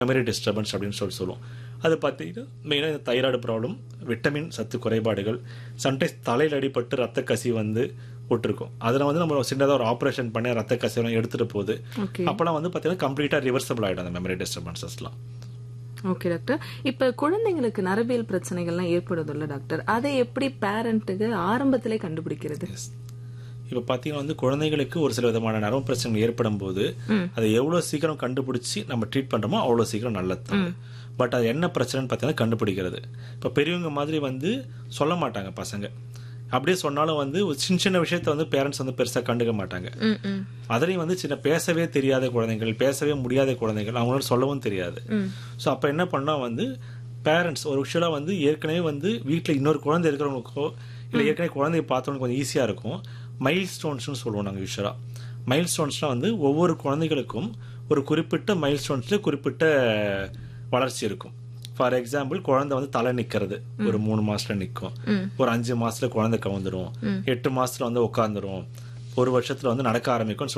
Memory disturbance அப்படின்னு சொல்லி சொல்லுவோம் அது பார்த்தீங்கன்னா மெயினாக இந்த தைராய்டு ப்ராப்ளம் விட்டமின் சத்து குறைபாடுகள் சம்டைம்ஸ் தலையில் அடிபட்டு ரத்த கசி வந்து விட்டுருக்கும் அதில் வந்து நம்ம சின்னதாக ஒரு ஆப்ரேஷன் பண்ணி ரத்த கசிவெல்லாம் எடுத்துகிட்டு போகுது ஓகே அப்போலாம் வந்து பார்த்தீங்கன்னா கம்ப்ளீட்டாக ரிவர்சபிள் ஆகிடும் அந்த மெமரி டிஸ்டர்பன்சஸ்லாம் ஓகே டாக்டர் இப்ப குழந்தைங்களுக்கு நரபியல் பிரச்சனைகள்லாம் ஏற்படுதுல்ல டாக்டர் அதை எப்படி பேரண்ட்டுக்கு ஆரம்பத்திலே கண்டுபிடிக்கிறது இப்போ பார்த்தீங்கன்னா வந்து குழந்தைகளுக்கு ஒரு சில விதமான நரம்பு பிரச்சனை ஏற்படும் போது அதை எவ்வளோ சீக்கிரம் கண்டுபிடிச்சி நம்ம ட்ரீட் பண்ணுறோமோ அவ்வளோ சீக்கிரம் நல்லது தான் பட் அது என்ன பிரச்சனைன்னு பார்த்தீங்கன்னா கண்டுபிடிக்கிறது இப்போ பெரியவங்க மாதிரி வந்து சொல்ல மாட்டாங்க பசங்க அப்படியே சொன்னாலும் வந்து ஒரு சின்ன சின்ன விஷயத்த வந்து பேரண்ட்ஸ் வந்து பெருசாக கண்டுக்க மாட்டாங்க ம், ம். அதுலேயும் வந்து சின்ன பேசவே தெரியாத குழந்தைகள் பேசவே முடியாத குழந்தைகள் அவங்களால சொல்லவும் தெரியாது ஸோ அப்போ என்ன பண்ணால் வந்து பேரண்ட்ஸ் ஒரு விஷயம் வந்து ஏற்கனவே வந்து வீட்டில் இன்னொரு குழந்தை இருக்கிறவங்களுக்கோ இல்லை ஏற்கனவே குழந்தைய பார்த்தவங்களுக்கு கொஞ்சம் ஈஸியாக இருக்கும் மைல் ஸ்டோன்ஸ்னு சொல்லுவோம் நாங்கள் யூஸ்வலாக மைல் ஸ்டோன்ஸ்னால் வந்து ஒவ்வொரு குழந்தைகளுக்கும் ஒரு குறிப்பிட்ட மைல் ஸ்டோன்ஸில் குறிப்பிட்ட வளர்ச்சி இருக்கும் ஃபார் எக்ஸாம்பிள் குழந்தை வந்து தலை நிற்கிறது ஒரு மூணு மாசத்துல நிற்கும் ஒரு அஞ்சு மாசத்துல குழந்தை கவுந்துரும் எட்டு மாசத்துல வந்து உட்காந்துரும் ஒரு வருஷத்துல வந்து நடக்க ஆரம்பிக்கும்